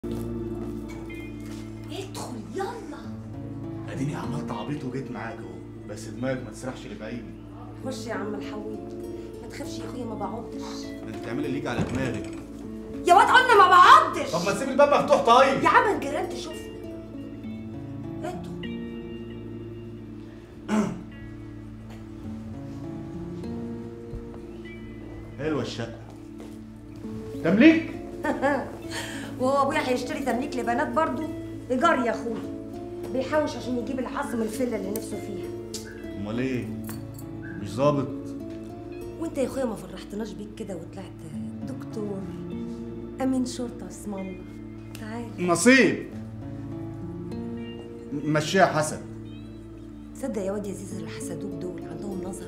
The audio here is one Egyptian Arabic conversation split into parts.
ادخل يلا اديني عملت عبيط وجيت معاك اهو بس دماغك ما تسرحش لبعيد خش يا عم الحويط ما تخافش يا اخويا ما بعضش انت تعملي اللي يجي على دماغك يا واد قلنا ما بعضش طب ما تسيب الباب مفتوح طيب يا عم الجيران تشوفنا ادخل حلوه الشقه تمليك وهو ابويا هيشتري تمليك لبنات برضو ايجار يا اخويا بيحوش عشان يجيب الحظ من الفيلا اللي نفسه فيها امال ايه مش ظابط وانت يا اخويا ما فرحتناش بيك كده وطلعت دكتور امين شرطه اسم الله تعال نصيب مشيها حسن تصدق يا واد يا زيزو اللي حسدوك دول عندهم نظر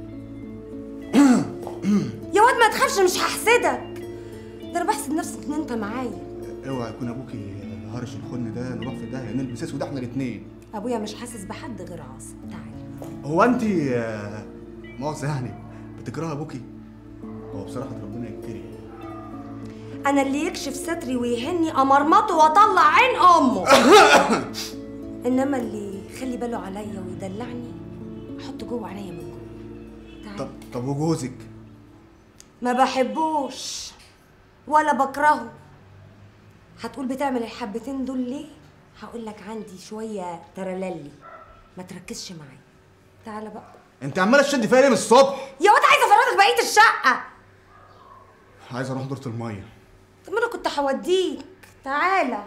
يا واد ما تخافش مش هحسدك ده انا بحسد نفسي ان انت معايا اوعى يكون ابوكي هرش الخن ده نروح في داهيه نلبس اسود احنا الاثنين ابويا مش حاسس بحد غير عاصم تعال هو انت آه، مؤاخذه يعني بتكرهي ابوكي هو بصراحه ربنا يكرهه انا اللي يكشف ستري ويهني امرمطه واطلع عين امه انما اللي يخلي باله عليا ويدلعني احطه جوه عينيا من جوه تعال طب طب وجوزك ما بحبوش ولا بكرهه هتقول بتعمل الحبتين دول ليه هقول لك عندي شويه ترللي ما تركزش معايا تعالى بقى انت عماله تشدي فيا ليه من الصبح يا واد عايزه افرجك بقيه الشقه عايز اروح دورة الميه طب ما انا كنت هوديك تعالى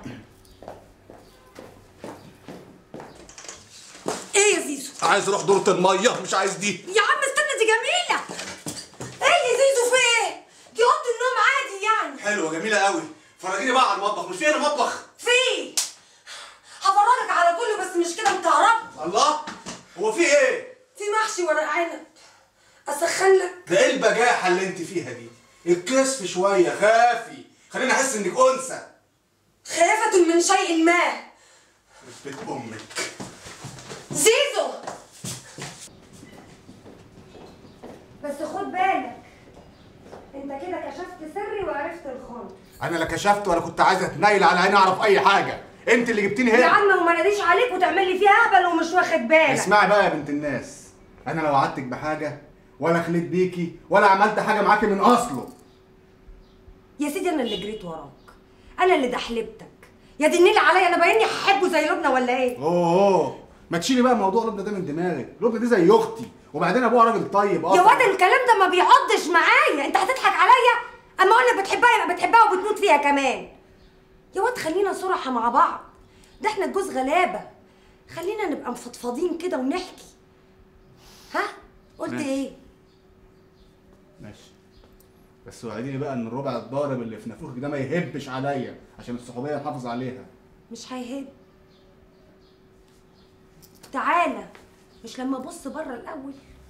ايه يا زيزو عايز اروح دورة الميه مش عايز دي يا عم استنى دي جميله ايه يا زيزو في ايه دي اوضه النوم عادي يعني حلوه جميله قوي فرجيني بقى على المطبخ مش فين المطبخ في هفرجك على كله بس مش كده مكهرب الله هو في ايه في محشي ورق عنب اسخن لك ده ايه البجاحه اللي انت فيها دي الكسف شويه خافي خليني احس انك انثى خافة من شيء ما بيت امك زيزو بس خد بالك انت كده كشفت سري وعرفت الخن انا لا كشفت ولا كنت عايزه اتنيل على عيني اعرف اي حاجه انت اللي جبتيني يا هنا عم وما ناديش عليك وتعمل لي فيها اهبل ومش واخد بالك اسمعي بقى يا بنت الناس انا لو وعدتك بحاجه ولا خليت بيكي ولا عملت حاجه معاكي من اصله يا سيدي انا اللي جريت وراك انا اللي دحلبتك يا دي النيل عليا انا باينني هحبه زي لبنى ولا ايه اوه اوه ما تشيلي بقى موضوع لبنى ده من دماغك لبنى دي زي اختي وبعدين ابوها راجل طيب يا واد الكلام ده ما بيعضش معايا انت هتضحك عليا اما اقول لك بتحبها يبقى بتحبها وبتموت فيها كمان يا واد خلينا صراحه مع بعض ده احنا الجوز غلابه خلينا نبقى مفضفضين كده ونحكي ها قلت ماشي. ايه ماشي بس وعديني بقى ان الربع الضارب اللي في نافوخك ده ما يهبش عليا عشان الصحوبيه نحافظ عليها مش هيهب تعالى مش لما ابص بره الاول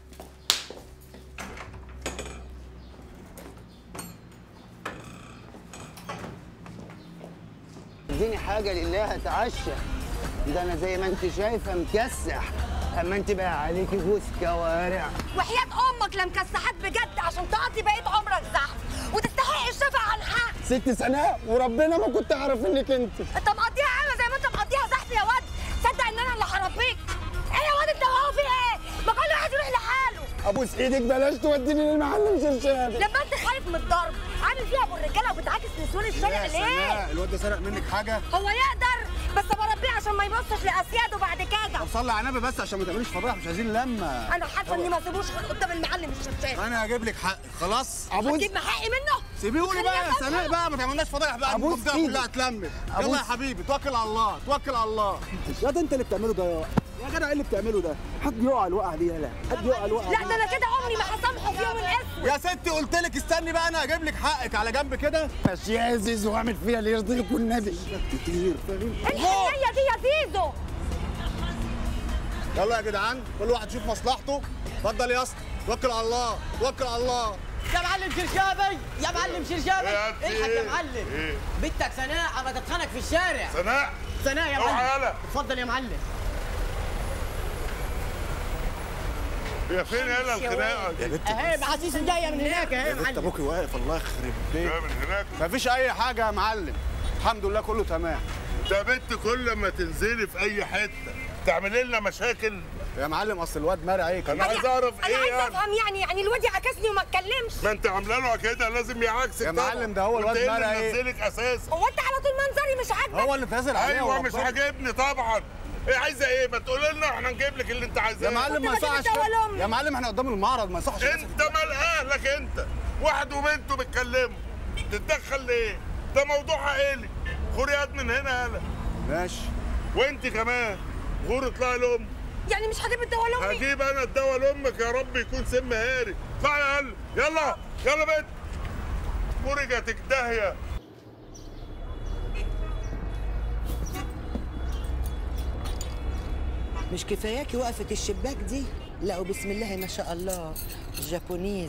اديني حاجة لله اتعشى ده انا زي ما انت شايفة مكسح اما انت بقى عليكي جوز كوارع وحياة امك لم كسحك بجد عشان تقضي بقية عمرك زحف وتستحق الشفا عن حق ست سناء وربنا ما كنت اعرف انك انت انت مقضيها عامة زي ما انت مقضيها زحف يا واد صدق ان انا اللي هربيك ايه يا واد انت وهو في ايه ما كل واحد يروح لحاله ابوس ايدك بلاش توديني للمعلم شرشابي لما انت خايف من الضرب عامل فيها ابو الرجاله وبتعاكس نسوان الشارع ليه الواد ده سرق منك حاجه هو يقدر بس بربيه عشان ما يبصش لاسياده بعد كده طب صلي على النبي بس عشان ما تعمليش فضايح مش عايزين لما انا حاسه اني ما اسيبوش غير قدام المعلم الشرشاب انا هجيب لك حق خلاص ابوس هتجيب حقي منه سيبيهولي بقى يا خليني سناء بقى ما تعملناش فضايح بقى أبوس المنطقه إيدك. كلها اتلمت أبوس. يلا يا حبيبي توكل على الله توكل على الله يا ده انت اللي بتعمله ده يا يا جدع ايه اللي بتعمله ده؟ حد يقع الوقعه دي يالا حد يقع الوقعه لا دي ده انا كده عمري ما هسامحه في يوم الاسود يا ستي قلت لك استني بقى انا هجيب لك حقك على جنب كده ماشي يا عزيز واعمل فيها اللي يرضيك والنبي كتير فاهم؟ الحنيه دي يا زيزو يلا يا جدعان كل واحد يشوف مصلحته اتفضل يا اسطى توكل على الله توكل على الله يا معلم شرشابي يا معلم شرشابي يا أخي. الحق يا معلم إيه؟ بنتك سناء اما تتخانق في الشارع سناء سناء يا روح معلم يلا. اتفضل يا معلم هي فين يلا الخناقه يا دي؟ بنت اهي محاسيس جايه من هناك اهي يا يا بنت معلم ابوكي واقف الله يخرب بيت جايه من هناك مفيش اي حاجه يا معلم الحمد لله كله تمام ده بنت كل ما تنزلي في اي حته تعملي لنا مشاكل يا معلم اصل الواد مرعي عليك انا عايز اعرف انا ايه عايزه يعني افهم يعني يعني الواد عكسني وما اتكلمش ما انت عامله له كده لازم يعكسك يا طبعا. معلم ده هو وانت الواد ايه اللي مرعي. منزلك اساسا هو انت على طول منظري مش عاجبك هو اللي نازل عليه ايوه مش وربنا. عاجبني طبعا ايه عايزه ايه ما تقولي لنا احنا نجيب لك اللي انت عايزاه يا معلم ما كنت يصحش بجيب الدواء لأمي. يا معلم احنا قدام المعرض ما يصحش انت مال اهلك انت واحد وبنته بيتكلموا تتدخل ليه ده موضوع عائلي خريات من هنا يالا ماشي وانت كمان غور اطلعي لام يعني مش هجيب الدواء لامي هجيب انا الدواء لامك يا رب يكون سم هاري اطلعي يلا يلا يلا بنت فرجتك داهيه مش كفاياكي وقفة الشباك دي لا وبسم الله ما شاء الله جابونيز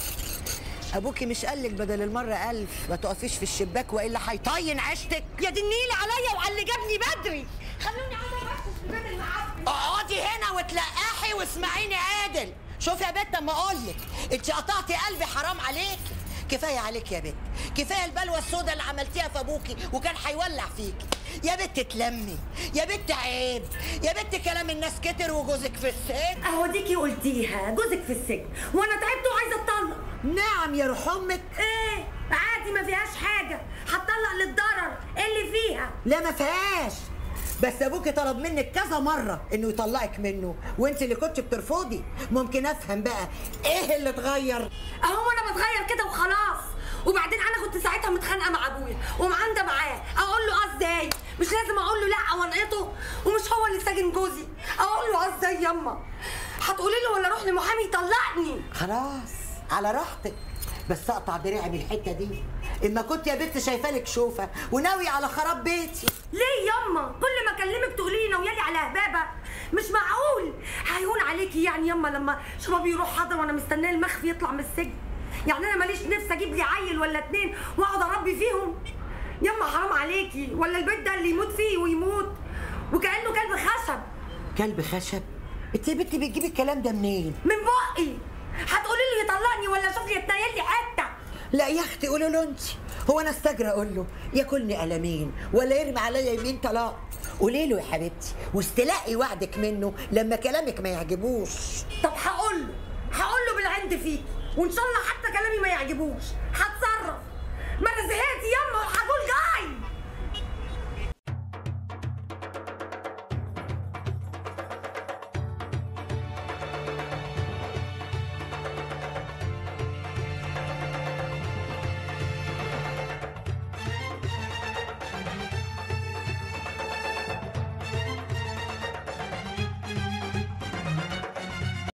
ابوكي مش قالك بدل المرة ألف ما تقفيش في الشباك والا هيطين عيشتك يا دي النيل عليا وعلى اللي جابني بدري خلوني انا بس في البيت المعفن اقعدي هنا وتلقحي واسمعيني عادل شوفي يا بت اما اقول لك انت قطعتي قلبي حرام عليك كفايه عليك يا بت كفايه البلوه السوداء اللي عملتيها في ابوكي وكان هيولع فيكي يا بت تلمي يا بت عيب يا بت كلام الناس كتر وجوزك في السجن اهو ديكي قلتيها جوزك في السجن وانا تعبت وعايزه اتطلق نعم يا روح امك ايه عادي ما فيهاش حاجه هتطلق للضرر ايه اللي فيها لا ما فيهاش بس ابوكي طلب منك كذا مره انه يطلقك منه وانت اللي كنت بترفضي ممكن افهم بقى ايه اللي اتغير اهو انا بتغير كده وخلاص وبعدين انا كنت ساعتها متخانقه مع ابويا ومعانده معاه اقول له اه ازاي مش لازم اقول له لا وانقطه ومش هو اللي ساجن جوزي اقول له اه ازاي يما هتقولي له ولا اروح لمحامي يطلقني خلاص على راحتك بس اقطع دراعي من الحته دي اما كنت يا بنت شايفه لك شوفه وناوي على خراب بيتي ليه يما كل ما اكلمك تقولي لي ناويالي على هبابه مش معقول هيهون عليكي يعني يما لما شباب يروح حضر وانا مستناه المخفي يطلع من السجن يعني انا ماليش نفس اجيب لي عيل ولا اتنين واقعد اربي فيهم يما حرام عليكي ولا البيت ده اللي يموت فيه ويموت وكانه كلب خشب كلب خشب انت يا بنتي بتجيبي الكلام ده منين من بقي هتقولي لي يطلقني ولا شوف لي يتنيل لي حته لا يا اختي قولوا له انت هو انا استجرى اقول له ياكلني قلمين ولا يرمي عليا يمين طلاق قولي له يا حبيبتي واستلقي وعدك منه لما كلامك ما يعجبوش طب هقول له هقول له بالعند فيك وان شاء الله حتى كلامي ما يعجبوش هتصرف ما انا زهقت ياما